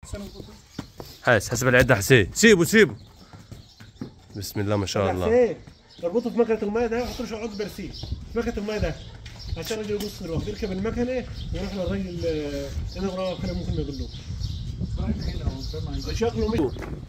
حاس حسب العده حسين سيبه سيبه بسم الله ما شاء الله حسين اربطه في مكنه الماء ده وحط له شعاع برسيم في مكنه الماء ده عشان الراجل يبص دلوقتي يركب المكنه ويروح للراجل آه، هنا وراه كده ممكن ما يقول له شكله مش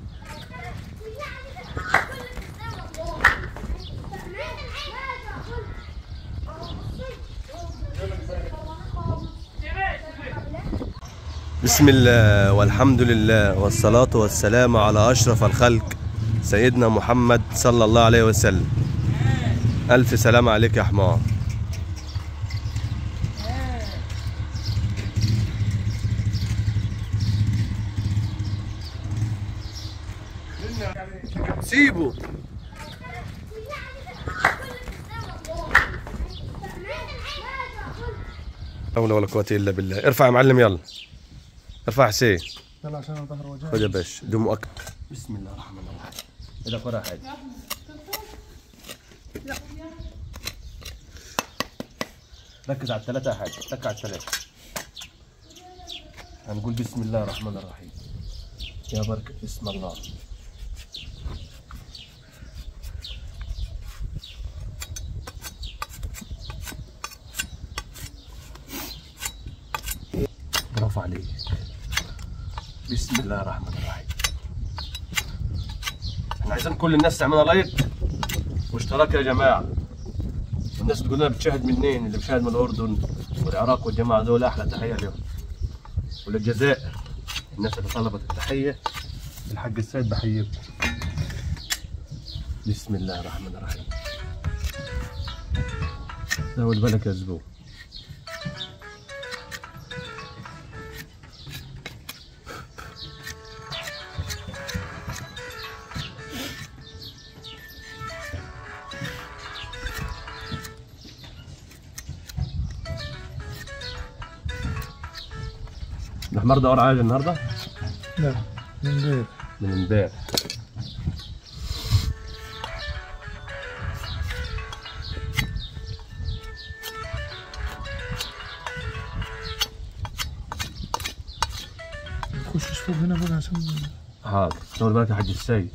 بسم الله والحمد لله والصلاة والسلام على أشرف الخلق سيدنا محمد صلى الله عليه وسلم ألف سلام عليك يا حمار سيبه لا حول ولا قوة إلا بالله ارفع يا معلم يلا ارفع حسين يلا عشان ظهر وجهه خد يا باشا دي مؤكد بسم الله الرحمن الرحيم اذا ولا حاجه ركز على الثلاثة يا حاج ركز على الثلاثة هنقول بسم الله الرحمن الرحيم يا بركة بسم الله برافو عليك بسم الله الرحمن الرحيم احنا عايزين كل الناس تعملها لايك واشتراك يا جماعه الناس تقول لنا بتشاهد منين اللي بتشاهد من الاردن والعراق والجماعه دول احلى تحيه لهم وللجزائر الناس اللي طلبت التحيه الحاج السيد بحييكم بسم الله الرحمن الرحيم زود بالك يا زبون الحمار ده ورا عاجل النهارده لا من غير من امبارح تخشش فوق هنا بقى عشان حاضر دور بالك يا حاج السيد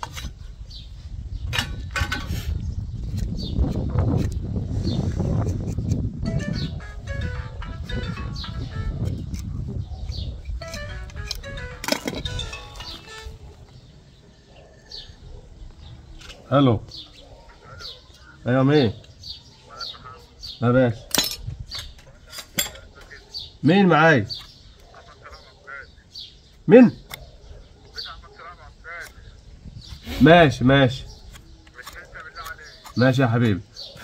الو ايوه مين يا باشا مين معاي مين ماشي ماشي ماشي يا حبيبي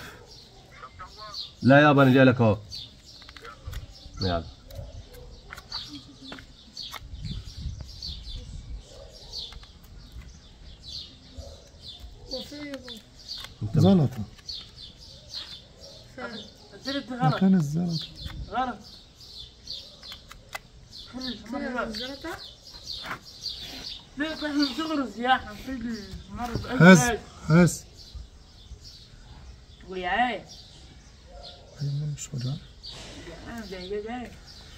لا يابا انا جاي لك اهو يلا انت زلطه الزلط غلط مكان الزلطه غلط خلي المرة الزلطة لا احنا صغر السياحة في المرض هز هز ويعاي أيوة، مش وجع انا جاي جاي جاي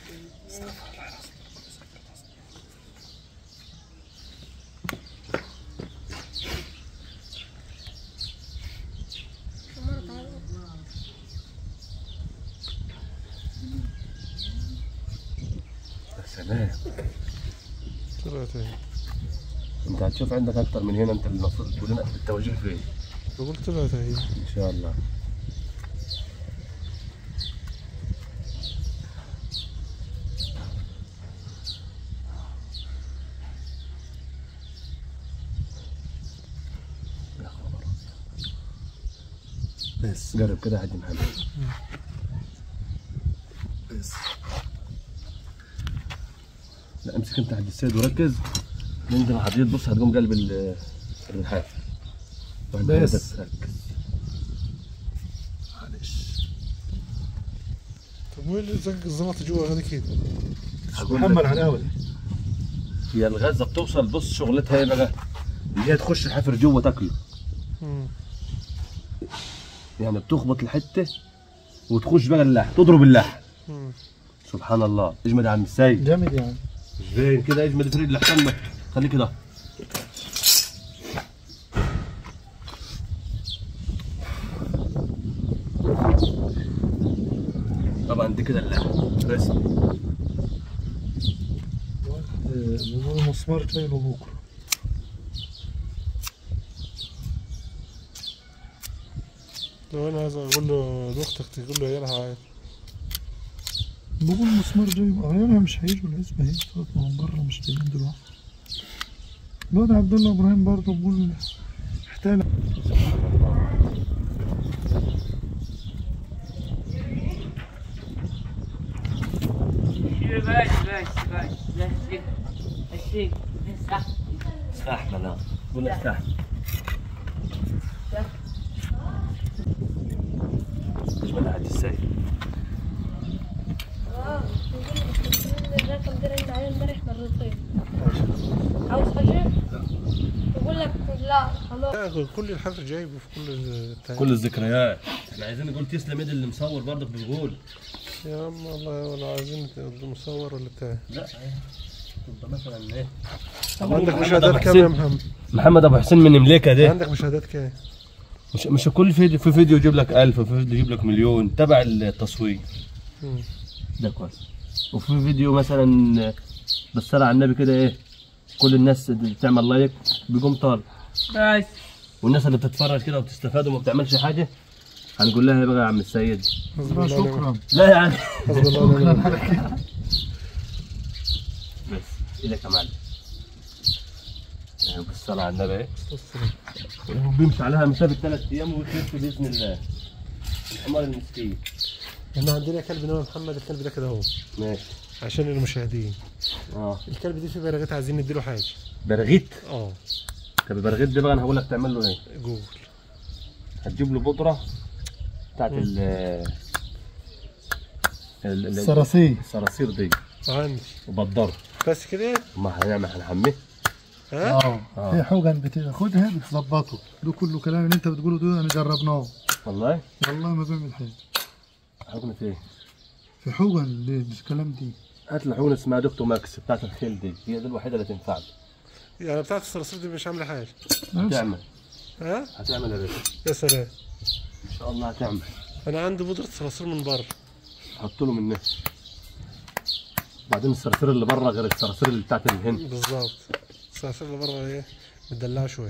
يا سلام طلعت اهي انت هتشوف عندك اكتر من هنا انت اللي المفروض تقول لنا التوجيه فين بقول طلعت اهي ان شاء الله يا خبر بس قرب كده يا حاج محمد بس لا امسك انت حاج السيد وركز ننزل الحديد بص هتقوم قلب ال- الرحاف واحد بس. بس ركز معلش طب وين زنق الزلطه جوا غادي كده هقول محمد لك. على اول هي الغزه بتوصل بص شغلتها ايه بقى؟ اللي هي تخش الحفر جوه تاكله يعني بتخبط الحته وتخش بقى اللحم تضرب اللحم سبحان الله اجمد يا عم السيد جامد يعني مش باين كده اجمد فريد لحسن خليه كده طبعا دي كده الرسم بيقولوا مسمار تلاقي له بكره لو انا عايز اقول له لاختك تقول له عيالها عادي بقول مسمار جاي عيالها مش هيجوا العزبة هي فاطمة من بره مش جايين دلوقتي الواد عبد الله ابراهيم برضه بقول احتال بس بس بس بس الشيء صح استحمل لا قول استحمل اجمل حاجه السيد اه الرقم ده رن عليه امبارح مرتين عاوز حاجة؟ يقول لك لا خلاص لا كل الحفل جايبه في كل التاني. كل الذكريات احنا عايزين نقول تسلم ايد اللي مصور برضك بنقول يا عم والله ولا عايزين مصور ولا بتاع لا تبقى مثلا ايه عندك محمد مشاهدات أبو كام يا حسين. محمد؟ محمد ابو حسين من مملكه ده عندك مشاهدات كام؟ مش مش كل فيديو في فيديو يجيب لك 1000 وفي فيديو يجيب لك مليون تبع التصوير مم. ده كويس وفي فيديو مثلا بالصلاة على النبي كده ايه كل الناس اللي بتعمل لايك بيقوم طالع بس والناس اللي بتتفرج كده وبتستفاد وما بتعملش حاجه هنقول لها بقى يا عم السيد حسبي الله ونعم شكرا لا يعني حسبي الله ونعم الوكيل. بس الك يا معلم يعني بالصلاة على النبي ايه استغفر وبيمشي عليها مسافة ثلاث ايام ويخف باذن الله الحمار المسكين احنا عندنا كلب نوع محمد الكلب ده كده اهو ماشي عشان المشاهدين اه الكلب دي فيه براغات عايزين نديله حاجه برغيت اه طب البرغيت ده بقى انا هقول لك تعمل له ايه جول هتجيب له بودره بتاعت ال ال- ال- الصراصير الصراصير دي عندي وبدره بس كده ما هنعمل هنحميه ها اه آه. في حقن بتاخدها بتظبطه ده كله كلام اللي انت بتقوله ده انا جربناه والله والله ما بيعمل حاجه حقنة ايه؟ في حقن للكلام دي هات له حقنة اسمها دكتور ماكس بتاعت الخيل دي هي دي الوحيدة اللي تنفع له يعني بتاعت الصراصير دي مش عامله حاجه هتعمل ها هتعمل يا باشا يا سلام ان شاء الله هتعمل انا عندي بودره صراصير من بره حط له منها بعدين الصراصير اللي بره غير الصراصير اللي بتاعت الهند بالظبط الصراصير اللي بره ايه مدلعه شويه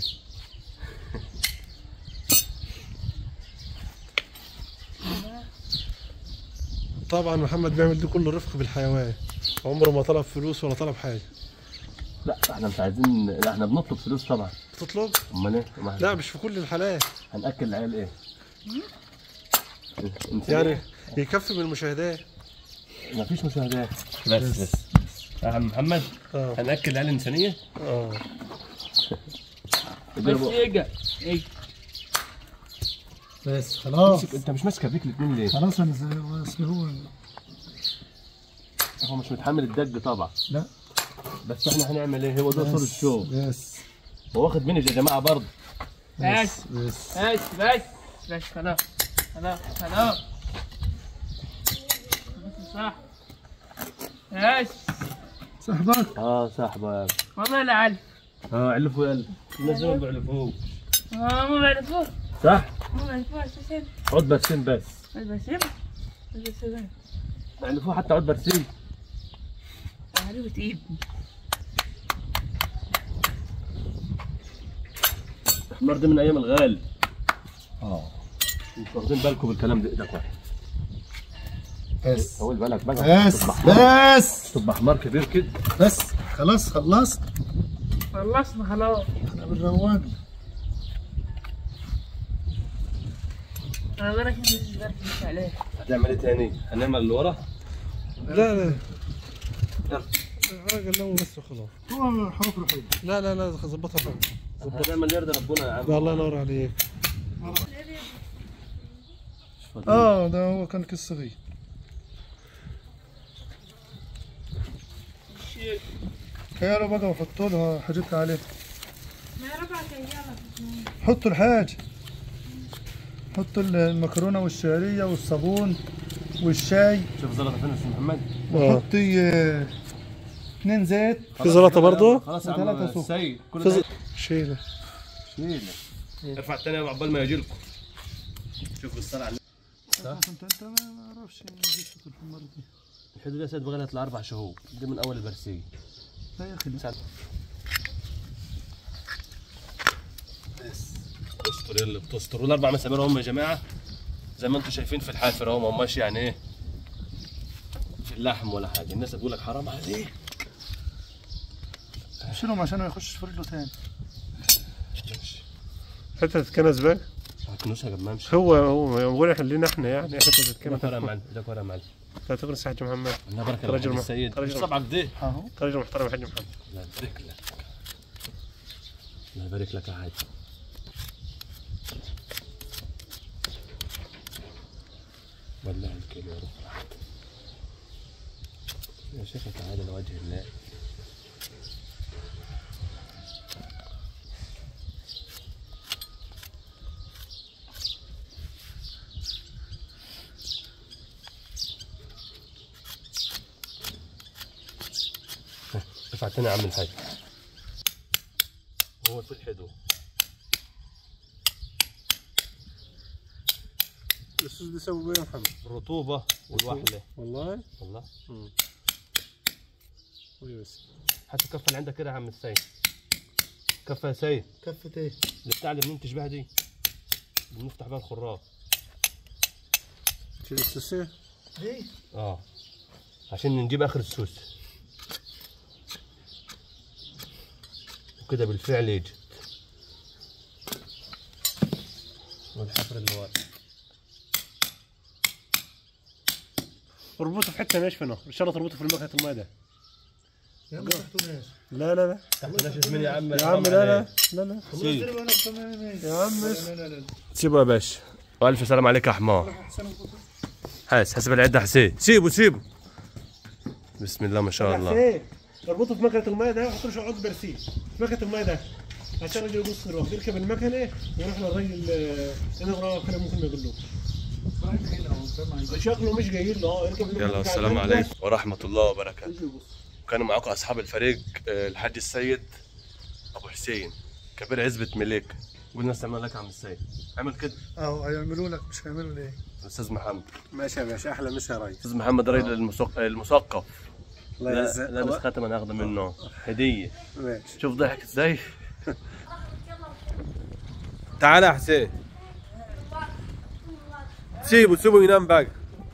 طبعا محمد بيعمل دي كله رفق بالحيوان عمره ما طلب فلوس ولا طلب حاجه لا احنا مش عايزين لا احنا بنطلب فلوس طبعا بتطلب امال ايه؟ ما لا مش في كل الحالات هناكل العيال ايه؟ انت يعني يكفي من المشاهدات ما فيش مشاهدات بس بس يا عم محمد اه هناكل العيال انسانيه اه بس يجا ايه بس خلاص انت مش ماسك فيك الاثنين ليه؟ خلاص انا زي اصل هو هو مش متحمل الدج طبعا لا بس احنا هنعمل ايه؟ هو ده صورة بس شو بس هو واخد مني يا جماعه برضه بس بس بس بس بس خلاص خلاص خلاص بس صح بس صاحبك اه صاحبه والله لا عارف اه علفوا يلا الناس ما بيعرفوه ما ما بعرفوش صح؟ ما بعرفوش اساسا عود برسيم بس بس بس بس علفوه حتى عود برسيم عرفت ايه الحمار ده من ايام الغال اه مش واخدين بالكم بالكلام ده ده كويس بس طول بالك بقى بس تبقى بس تبقى حمار كبير كده بس خلاص خلصت خلصنا خلاص احنا بالروان انا بالك انت مش عارف عليه هتعمل ايه تاني؟ هنعمل اللي ورا؟ لا لا يلا. الراجل لو بس وخلاص هو حروف الحب لا لا لا ظبطها فوق هنعمل يرضى ربنا يا عم ده الله ينور عليك اه ده هو كان كيس صغير خياروا بقى وحطوا لها حاجتها عليه حطوا الحاج حطوا المكرونه والشعريه والصابون والشاي شوف زلطه فين يا أستاذ محمد وحطي آه، اثنين زيت في زلطه برضه خلاص يا وثلاثة عم سوق. السيد كل في ده ز- شيله شيله ارفع الثانيه عقبال ما يجي لكم شوف بالصلاه على انت انت ما اعرفش قصه الحمار دي الحدود يا سيد بغلت لاربع شهور دي من اول البرسيه لا يا اخي لا. تستر اللي بتستر والاربع مسامير هم يا جماعه زي ما انتم شايفين في الحافر اهو ما هماش يعني ايه في اللحم ولا حاجه الناس بتقول لك حرام عليك شيلهم عشان ما يخشش في رجله تاني ماشي حته تتكنس بقى هتكنسها قبل ما امشي هو هو بقول احنا لينا احنا يعني حته ده تتكنس ورقه معلم ده ورقه معلم لا تغرس حاج محمد الله بركه رجل رجل مح- السيد رجل مش مح- طبعك ده اهو راجل محترم حاج محمد الله يبارك لك الله يبارك لك يا حاج والله الكل يا رب يا شيخ تعالى لوجه الله رفعتني يا عم الحاج هو في الحدو الاستاذ ده يسوي ايه يا محمد الرطوبة والوحلة والله والله وي بس حتى الكفة اللي عندك كده يا عم السيد كفة يا سيد كفة ايه؟ اللي بتاع اللي بننتج بها دي اللي بنفتح بها الخراج شيل السوسيه دي اه عشان نجيب اخر السوس وكده بالفعل يجي والحفر اللي ورا اربطه في حته ناشفه نو ان شاء الله تربطه في المكنه الماء ده يا عم ما تحطوناش لا لا لا تحت من يا عم يا عم لا لا لا لا سيب انا بتمام يا عم لا لا لا سيبه يا باشا والف سلام عليك يا حمار حاس حسب العده حسين سيبه سيبه بسم الله ما شاء الله حسين اربطه في مكنه الماء ده وحط له شويه عود برسيم في مكنه الماء ده عشان يجي يبص دلوقتي يركب المكنه ويروح للراجل آه، انا وراء خليه ممكن ما يقول له شكله مش جاي له اه يركب المكنة يلا بتاع السلام الراجل ده، عليكم ورحمه الله وبركاته يجي يبص كانوا معاكم اصحاب الفريق آه، الحاج السيد ابو حسين كبير عزبه مليك قلنا استعمل لك يا عم السيد اعمل كده اهو هيعملوا لك مش هيعملوا ليه؟ استاذ محمد ماشي يا باشا احلى مسا يا ريس استاذ محمد راجل المثق- المثقف الله لا يعزك لابس خاتم انا اخذه منه هديه ماشي شوف ضحك ازاي تعال يا حسين سيبه سيبه ينام بقى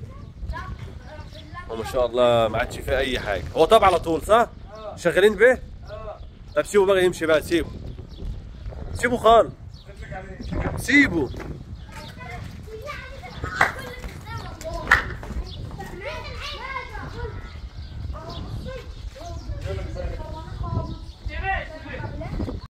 وما شاء الله ما عادش فيه اي حاجه هو طب على طول صح شغالين به طب سيبه بقى يمشي بقى سيبه سيبه خالص سيبه